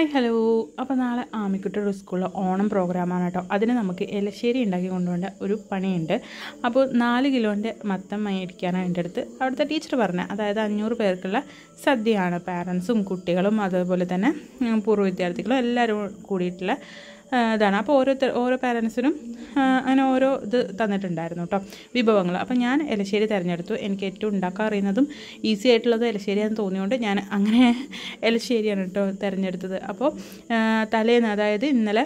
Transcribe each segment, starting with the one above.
hi hello അപ്പോൾ നാളെ ആമിക്കുട്ടിയുടെ സ്കൂളിൽ ഓണം പ്രോഗ്രാമാണ് കേട്ടോ അതിന് നമുക്ക് എലശ്ശേരി ഉണ്ടാക്കി കൊണ്ടുപോകേണ്ട ഒരു പണിയുണ്ട് അപ്പോൾ നാല് കിലോൻ്റെ മത്തം മേടിക്കാനാണ് എൻ്റെ അടുത്ത് അവിടുത്തെ ടീച്ചർ പറഞ്ഞത് അതായത് അഞ്ഞൂറ് പേർക്കുള്ള സദ്യയാണ് പാരൻസും കുട്ടികളും അതുപോലെ തന്നെ ഉം, പൂർവ്വ വിദ്യാർത്ഥികളും എല്ലാവരും കൂടിയിട്ടുള്ള ആ, ഇതാണ് അപ്പോൾ ഓരോരുത്തർ ഓരോ പാരൻസിനും അങ്ങനെ ഓരോ ഇത് തന്നിട്ടുണ്ടായിരുന്നു കേട്ടോ വിഭവങ്ങൾ അപ്പോൾ ഞാൻ എലശ്ശേരി തിരഞ്ഞെടുത്തു എനിക്ക് ഏറ്റവും ഉണ്ടാക്കാൻ അറിയുന്നതും ഈസി ആയിട്ടുള്ളത് എലശ്ശേരിയാണെന്ന് തോന്നിയുകൊണ്ട് ഞാൻ അങ്ങനെ എലശ്ശേരിയാണ് കേട്ടോ തിരഞ്ഞെടുത്തത് അപ്പോൾ ആ, തലേന്ന് അതായത് ഇന്നലെ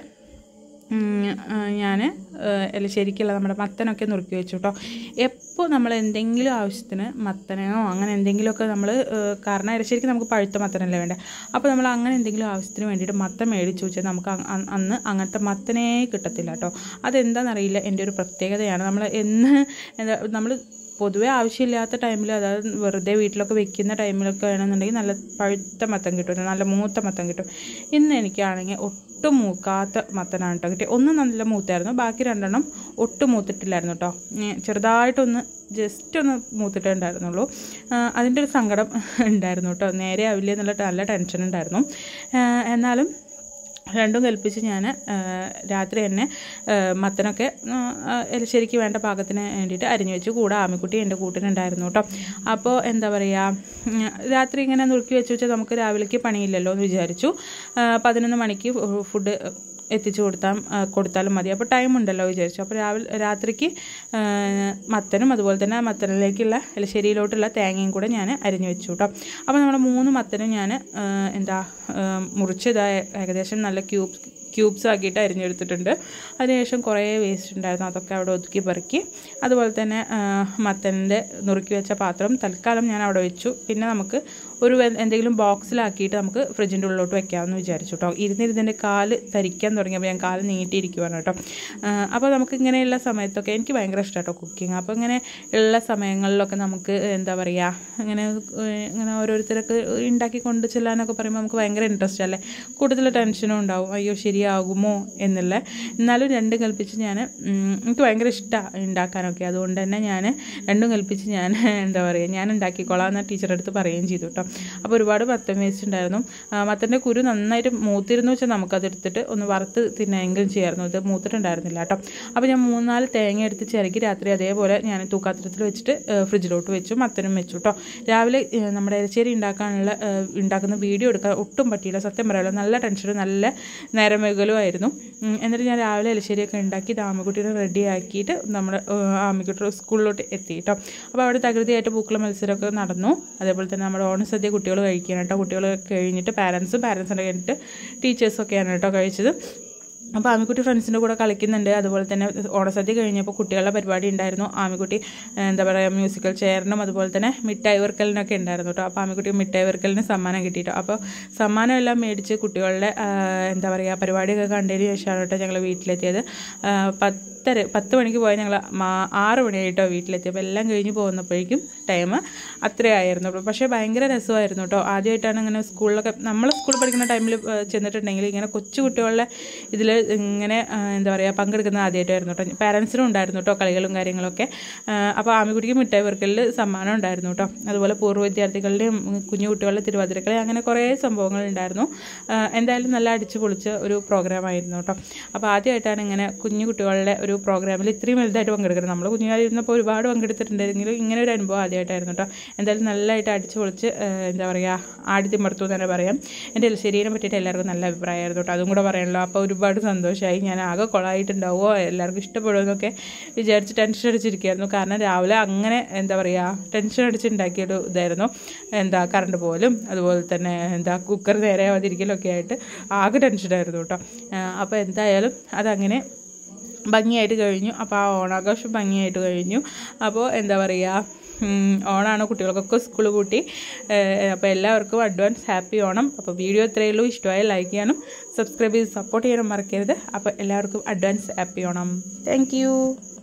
ഞാൻ എലശ്ശേരിക്കുള്ള നമ്മുടെ മത്തനൊക്കെ നുറുക്കി വെച്ചു കേട്ടോ എപ്പോൾ നമ്മൾ എന്തെങ്കിലും ആവശ്യത്തിന് മത്തനോ അങ്ങനെ എന്തെങ്കിലുമൊക്കെ നമ്മൾ കാരണം എലശ്ശേരിക്ക് നമുക്ക് പഴുത്ത മത്തനല്ലേ വേണ്ടേ അപ്പോൾ നമ്മൾ അങ്ങനെ എന്തെങ്കിലും ആവശ്യത്തിന് വേണ്ടിയിട്ട് മത്തൻ മേടിച്ചു വെച്ചാൽ നമുക്ക് അ- അ- അന്ന് അങ്ങനത്തെ മത്തനേ കിട്ടത്തില്ല കേട്ടോ അതെന്താണെന്നറിയില്ല എൻ്റെ ഒരു പ്രത്യേകതയാണ് നമ്മൾ എന്ന് എന്താ നമ്മൾ പൊതുവേ ആവശ്യമില്ലാത്ത ടൈമിൽ അതായത് വെറുതെ വീട്ടിലൊക്കെ വെക്കുന്ന ടൈമിലൊക്കെ വേണമെന്നുണ്ടെങ്കിൽ നല്ല പഴുത്ത മത്തം കിട്ടും നല്ല മൂത്ത മത്തം കിട്ടും ഇന്ന് എനിക്കാണെങ്കിൽ ഒട്ടും മൂക്കാത്ത മത്തനാണ് കേട്ടോ കിട്ടിയത് ഒന്ന് നല്ല മൂത്തായിരുന്നു ബാക്കി രണ്ടെണ്ണം ഒട്ടും മൂത്തിട്ടില്ലായിരുന്നു കേട്ടോ ഇനി ചെറുതായിട്ടൊന്ന് ജസ്റ്റ് ഒന്ന് മൂത്തിട്ടേ ഉണ്ടായിരുന്നുള്ളൂ ആ, അതിൻ്റെ ഒരു സങ്കടം ഉണ്ടായിരുന്നു കേട്ടോ നേരെ ആവില്ല എന്നുള്ള നല്ല ടെൻഷൻ ഉണ്ടായിരുന്നു ആ, എന്നാലും രണ്ടും കൽപ്പിച്ച് ഞാൻ രാത്രി തന്നെ ആ, മത്തനൊക്കെ ആ, ആ, എലിശ്ശേരിക്ക് വേണ്ട പാകത്തിന് വേണ്ടിയിട്ട് അരിഞ്ഞു വെച്ചു കൂടെ ആമിക്കുട്ടി എൻ്റെ കൂട്ടിനുണ്ടായിരുന്നു കേട്ടോ അപ്പോൾ എന്താ പറയുക ഉം, രാത്രി ഇങ്ങനെ നുറുക്കി വെച്ച് വെച്ചാൽ നമുക്ക് രാവിലേക്ക് പണിയില്ലല്ലോ എന്ന് വിചാരിച്ചു ആ, പതിനൊന്ന് മണിക്ക് ഫുഡ് എത്തിച്ചു കൊടുത്താൽ കൊടുത്താലും മതി അപ്പോൾ ടൈം ഉണ്ടല്ലോ വിചാരിച്ചു അപ്പോൾ രാവിലെ രാത്രിക്ക് ആ, മത്തനും അതുപോലെ തന്നെ മത്തനിലേക്കുള്ള എലശ്ശേരിയിലോട്ടുള്ള തേങ്ങയും കൂടെ ഞാൻ അരിഞ്ഞു വെച്ചു കേട്ടോ അപ്പോൾ നമ്മുടെ മൂന്ന് മത്തനും ഞാൻ എന്താ ആ, മുറിച്ച് ഇതാ ഏകദേശം നല്ല ക്യൂബ്സ് ക്യൂബ്സ് ആക്കിയിട്ട് അരിഞ്ഞെടുത്തിട്ടുണ്ട് അതിനുശേഷം കുറേ വേസ്റ്റ് ഉണ്ടായിരുന്നു അതൊക്കെ അവിടെ ഒതുക്കി പെറുക്കി അതുപോലെ തന്നെ മത്തൻ്റെ നുറുക്കി വെച്ച പാത്രം തൽക്കാലം ഞാൻ അവിടെ വെച്ചു പിന്നെ നമുക്ക് ഒരു വെ- എന്തെങ്കിലും ബോക്സിലാക്കിയിട്ട് നമുക്ക് ഫ്രിഡ്ജിൻ്റെ ഉള്ളിലോട്ട് വെക്കാമെന്ന് വിചാരിച്ചു കേട്ടോ ഇരുന്നിരുന്നിൻ്റെ കാല് തരിക്കാൻ തുടങ്ങിയപ്പോൾ ഞാൻ കാല് നീട്ടിയിരിക്കുവാണ് കേട്ടോ ആ, അപ്പോൾ നമുക്ക് ഇങ്ങനെയുള്ള സമയത്തൊക്കെ എനിക്ക് ഭയങ്കര ഇഷ്ടം കേട്ടോ കുക്കിംഗ് അപ്പോൾ ഇങ്ങനെ ഉള്ള സമയങ്ങളിലൊക്കെ നമുക്ക് എന്താ പറയുക ഇങ്ങനെ ഏഹ്, ഇങ്ങനെ ഓരോരുത്തരൊക്കെ ഉണ്ടാക്കി കൊണ്ട് ചെല്ലാനൊക്കെ പറയുമ്പോൾ നമുക്ക് ഭയങ്കര ഇൻട്രസ്റ്റ് അല്ലേ കൂടുതൽ ടെൻഷനും ഉണ്ടാവും അയ്യോ ശരിയാകുമോ എന്നുള്ള എന്നാലും രണ്ടും കൽപ്പിച്ച് ഞാൻ എനിക്ക് ഭയങ്കര ഇഷ്ടമാണ് ഉണ്ടാക്കാനൊക്കെ അതുകൊണ്ട് തന്നെ ഞാൻ രണ്ടും കൽപ്പിച്ച് ഞാൻ എന്താ പറയുക ഞാൻ ഉണ്ടാക്കിക്കോളാം എന്ന ടീച്ചറുടെ അടുത്ത് പറയുകയും ചെയ്തു കേട്ടോ അപ്പോൾ ഒരുപാട് മത്തൻ വേസ്റ്റ് ഉണ്ടായിരുന്നു ആ, മത്തൻ്റെ കുരു നന്നായിട്ട് മൂത്തിരുന്നു വെച്ചാൽ നമുക്കതെടുത്തിട്ട് ഒന്ന് വറുത്ത് തിന്നെങ്കിലും ചെയ്യായിരുന്നു ഇത് മൂത്തിട്ടുണ്ടായിരുന്നില്ല കേട്ടോ അപ്പോൾ ഞാൻ മൂന്നാല് തേങ്ങ എടുത്ത് ചിരക്കി രാത്രി അതേപോലെ ഞാൻ തൂക്കാത്രത്തിൽ വെച്ചിട്ട് ഏ, ഫ്രിഡ്ജിലോട്ട് വെച്ചു മത്തനും വെച്ചു കേട്ടോ രാവിലെ ഏ, നമ്മുടെ ഇറച്ചേരി ഉണ്ടാക്കാനുള്ള ഏ, ഉണ്ടാക്കുന്ന വീഡിയോ എടുക്കാൻ ഒട്ടും പറ്റിയില്ല സത്യം പറയാമല്ലോ നല്ല ടെൻഷനും നല്ല നേരം വൈകലും ആയിരുന്നു ഉം, എന്നിട്ട് ഞാൻ രാവിലെ എലിശ്ശേരിയൊക്കെ ഉണ്ടാക്കി ആമിക്കുട്ടീനെ റെഡി ആക്കിയിട്ട് നമ്മുടെ ഏ, ആമിക്കുട്ടി സ്കൂളിലോട്ട് എത്തി കേട്ടോ അപ്പോൾ അവിടെ തകൃതിയായിട്ട് പൂക്കള മത്സരമൊക്കെ നടന്നു അതേപോലെ തന്നെ നമ്മുടെ ഓണസദ്യ കുട്ടികൾ കഴിക്കാൻ കേട്ടോ കുട്ടികൾ കഴിഞ്ഞിട്ട് പാരൻസും പാരൻസിൻ്റെ കഴിഞ്ഞിട്ട് ടീച്ചേഴ്സൊക്കെയാണ് കേട്ടോ കഴിച്ചത് അപ്പോൾ ആമിക്കുട്ടി ഫ്രണ്ട്സിൻ്റെ കൂടെ കളിക്കുന്നുണ്ട് അതുപോലെ തന്നെ ഓണസദ്യ കഴിഞ്ഞപ്പോൾ കുട്ടികളുടെ പരിപാടി ഉണ്ടായിരുന്നു ആമിക്കുട്ടി ഏഹ്, എന്താ പറയുക മ്യൂസിക്കൽ ചെയറിനും അതുപോലെ തന്നെ മിഠായി വർക്കലിനൊക്കെ ഉണ്ടായിരുന്നു കേട്ടോ അപ്പോൾ ആമിക്കുട്ടി മിഠായി വർക്കലിന് സമ്മാനം കിട്ടിയിട്ടോ അപ്പോൾ സമ്മാനം എല്ലാം മേടിച്ച് കുട്ടികളുടെ ആഹ്, എന്താ പറയുക പരിപാടിയൊക്കെ കണ്ടതിന് ശേഷമാണ് കേട്ടോ ഞങ്ങൾ വീട്ടിലെത്തിയത് ആഹ്, പത്തര പത്ത് മണിക്ക് പോയാൽ ഞങ്ങൾ ആറ് മണിയായിട്ടോ വീട്ടിലെത്തിയപ്പോൾ എല്ലാം കഴിഞ്ഞ് പോകുന്നപ്പോഴേക്കും ടൈം അത്രയായിരുന്നു പക്ഷേ ഭയങ്കര രസമായിരുന്നു കേട്ടോ ആദ്യമായിട്ടാണ് ഇങ്ങനെ സ്കൂളിലൊക്കെ നമ്മൾ സ്കൂളിൽ പഠിക്കുന്ന ടൈമിൽ ചെന്നിട്ടുണ്ടെങ്കിൽ ഇങ്ങനെ കൊച്ചു കുട്ടികളുടെ ഇതിൽ ഇങ്ങനെ ആ, എന്താ പറയുക പങ്കെടുക്കുന്നത് ആദ്യമായിട്ടായിരുന്നു കേട്ടോ പാരൻസിനും ഉണ്ടായിരുന്നു കേട്ടോ കളികളും കാര്യങ്ങളൊക്കെ ആ, അപ്പോൾ ആമിക്കുട്ടിക്ക് മിഠായി വർക്കലിൽ സമ്മാനം ഉണ്ടായിരുന്നു കേട്ടോ അതുപോലെ പൂർവ്വ വിദ്യാർത്ഥികളുടെയും ഉം, കുഞ്ഞു കുട്ടികളുടെ തിരുവാതിരക്കളി അങ്ങനെ കുറേ സംഭവങ്ങൾ ഉണ്ടായിരുന്നു ആ, എന്തായാലും നല്ല അടിച്ചു പൊളിച്ച ഒരു പ്രോഗ്രാം ആയിരുന്നു കേട്ടോ അപ്പോൾ ആദ്യമായിട്ടാണ് ഇങ്ങനെ കുഞ്ഞു കുട്ടികളുടെ ഒരു പ്രോഗ്രാമിൽ ഇത്രയും വലുതായിട്ട് പങ്കെടുക്കുന്നത് നമ്മൾ കുഞ്ഞുകാരിരുന്നപ്പോൾ ഒരുപാട് പങ്കെടുത്തിട്ടുണ്ടെങ്കിലും ഇങ്ങനെ ഒരു അനുഭവം ആദ്യമായിട്ടായിരുന്നു കേട്ടോ എന്തായാലും നല്ലതായിട്ട് അടിച്ചു പൊളിച്ച് ആ, എന്താ പറയുക ആടി തിമർത്തു എന്ന് തന്നെ പറയാം എൻ്റെ എൽശ്ശേരിയെ പറ്റിയിട്ട് എല്ലാവർക്കും നല്ല അഭിപ്രായമായിരുന്നു കേട്ടോ അതും കൂടെ പറയണല്ലോ അപ്പോൾ ഒരുപാട് സന്തോഷമായി ഞാൻ ആകെ കൊളായിട്ടുണ്ടാവുമോ എല്ലാവർക്കും ഇഷ്ടപ്പെടുമെന്നൊക്കെ വിചാരിച്ച് ടെൻഷൻ അടിച്ചിരിക്കുകയായിരുന്നു കാരണം രാവിലെ അങ്ങനെ എന്താ പറയുക ടെൻഷൻ അടിച്ചുണ്ടാക്കിയൊരു ഇതായിരുന്നു എന്താ കറണ്ട് പോലും അതുപോലെ തന്നെ എന്താ കുക്കർ നേരെ ആവാതിരിക്കലൊക്കെ ആയിട്ട് ആകെ ടെൻഷനായിരുന്നു കേട്ടോ അപ്പോൾ എന്തായാലും അതങ്ങനെ ഭംഗിയായിട്ട് കഴിഞ്ഞു അപ്പോൾ ആ ഓണാഘോഷം ഭംഗിയായിട്ട് കഴിഞ്ഞു അപ്പോൾ എന്താ പറയുക ഉം, ഓണാണ് കുട്ടികൾക്കൊക്കെ സ്കൂൾ പൂട്ടി ഏഹ്, അപ്പോൾ എല്ലാവർക്കും അഡ്വാൻസ് ഹാപ്പി ഓണം അപ്പോൾ വീഡിയോ ഇത്രയേ ഉള്ളൂ ഇഷ്ടമായ ലൈക്ക് ചെയ്യാനും സബ്സ്ക്രൈബ് ചെയ്ത് സപ്പോർട്ട് ചെയ്യാനും മറക്കരുത് അപ്പോൾ എല്ലാവർക്കും അഡ്വാൻസ് ഹാപ്പി ഓണം താങ്ക്